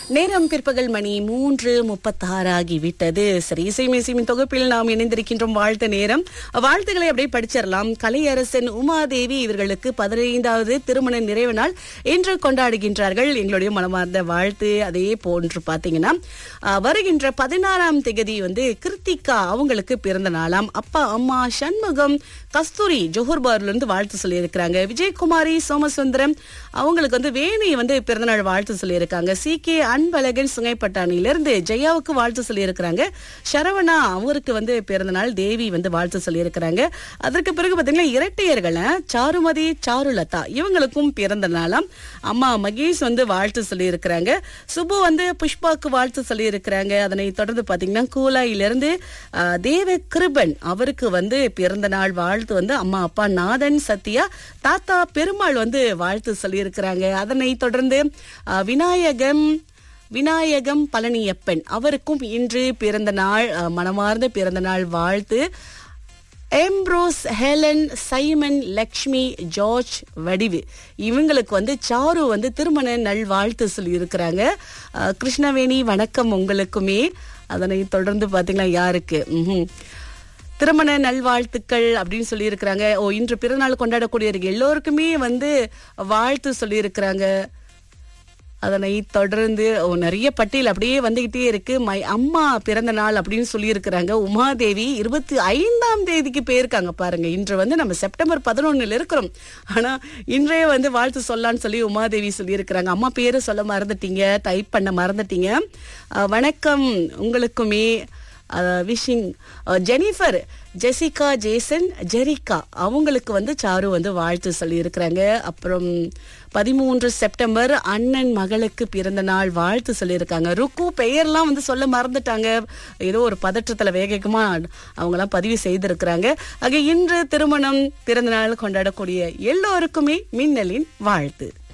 நேரம் பிற்பகல் மணி மூன்று முப்பத்தாறு ஆகிவிட்டது சரி இசை மேசிமின் தொகுப்பில் நாம் இணைந்திருக்கின்றோம் வாழ்த்து நேரம் வாழ்த்துக்களை அப்படியே படிச்சிடலாம் கலையரசன் உமாதேவி இவர்களுக்கு பதினைந்தாவது திருமண நிறைவு நாள் இன்று கொண்டாடுகின்றார்கள் எங்களுடைய மனமார்ந்த வாழ்த்து அதே போன்று பாத்தீங்கன்னா அஹ், வருகின்ற பதினாறாம் திகதி வந்து கிருத்திகா அவங்களுக்கு பிறந்த நாளாம் அப்பா அம்மா சண்முகம் கஸ்தூரி ஜோஹர்பார்ல இருந்து வாழ்த்து சொல்லியிருக்கிறாங்க விஜயகுமாரி சோமசுந்தரம் அவங்களுக்கு வந்து வேணி வந்து பிறந்தநாள் வாழ்த்து சொல்லியிருக்காங்க சி கே அன்பழகன் சுங்கைப்பட்டாணியிலிருந்து ஜெயாவுக்கு வாழ்த்து சொல்லியிருக்கிறாங்க சரவணா அவருக்கு வந்து பிறந்தநாள் தேவி வந்து வாழ்த்து சொல்லியிருக்கிறாங்க அதற்கு பிறகு பாத்தீங்கன்னா இரட்டையர்கள் சாருமதி சாருலதா இவங்களுக்கும் பிறந்த நாளாம் அம்மா மகேஷ் வந்து வாழ்த்து சொல்லியிருக்கிறாங்க சுபு வந்து புஷ்பாக்கு வாழ்த்து சொல்லியிருக்கிறாங்க அதனை தொடர்ந்து பாத்தீங்கன்னா கூலாயிலிருந்து ஆஹ், தேவ கிருபன் அவருக்கு வந்து பிறந்த நாள் வாழ்த்து வந்து அம்மா அப்பா நாதன் சத்யா தாத்தா பெருமாள் வந்து வாழ்த்து சொல்லியிருக்கிறாங்க அதனை தொடர்ந்து ஆஹ், விநாயகம் விநாயகம் பழனியப்பன் அவருக்கும் இன்று பிறந்த நாள் ஆஹ், மனமார்ந்த பிறந்த நாள் வாழ்த்து Ambrose Helen Simon Lakshmi George Vadivu இவங்களுக்கு வந்து சாரு வந்து திருமண நல்வாழ்த்து சொல்லி இருக்கிறாங்க கிருஷ்ணவேணி வணக்கம் உங்களுக்குமே அதனை தொடர்ந்து பாத்தீங்கன்னா யாருக்கு ம்ஹும். திருமண நல்வாழ்த்துக்கள் அப்படின்னு சொல்லி இருக்கிறாங்க ஓ இன்று பிறநாள் கொண்டாடக்கூடியவர்கள் எல்லோருக்குமே வந்து வாழ்த்து சொல்லி இருக்கிறாங்க அதனை தொடர்ந்து ஓ, நிறைய பட்டியல் அப்படியே வந்துகிட்டே இருக்கு மை அம்மா பிறந்த நாள் அப்படின்னு சொல்லியிருக்கிறாங்க உமாதேவி இருபத்தி ஐந்தாம் தேதிக்கு போயிருக்காங்க பாருங்க இன்று வந்து நம்ம செப்டம்பர் பதினொன்னுல இருக்கிறோம் ஆனா இன்றைய வந்து வாழ்த்து சொல்லலாம்னு சொல்லி உமாதேவி சொல்லியிருக்கிறாங்க அம்மா பேரை சொல்ல மறந்துட்டீங்க டைப் பண்ண மறந்துட்டீங்க அஹ், வணக்கம் உங்களுக்குமே wishing Jennifer Jessica Jason Jerica அவங்களுக்கு வந்து சாரு வந்து வாழ்த்து சொல்லியிருக்கிறாங்க அப்புறம் பதிமூன்று செப்டம்பர் அண்ணன் மகளுக்கு பிறந்த நாள் வாழ்த்து சொல்லியிருக்காங்க ருக்கு பெயர்லாம் வந்து சொல்ல மறந்துட்டாங்க ஏதோ ஒரு பதற்றத்துல வேகமா அவங்கெல்லாம் பதிவு செய்திருக்கிறாங்க ஆக இன்று திருமணம் பிறந்த நாள் கொண்டாடக்கூடிய எல்லோருக்குமே மின்னலின் வாழ்த்து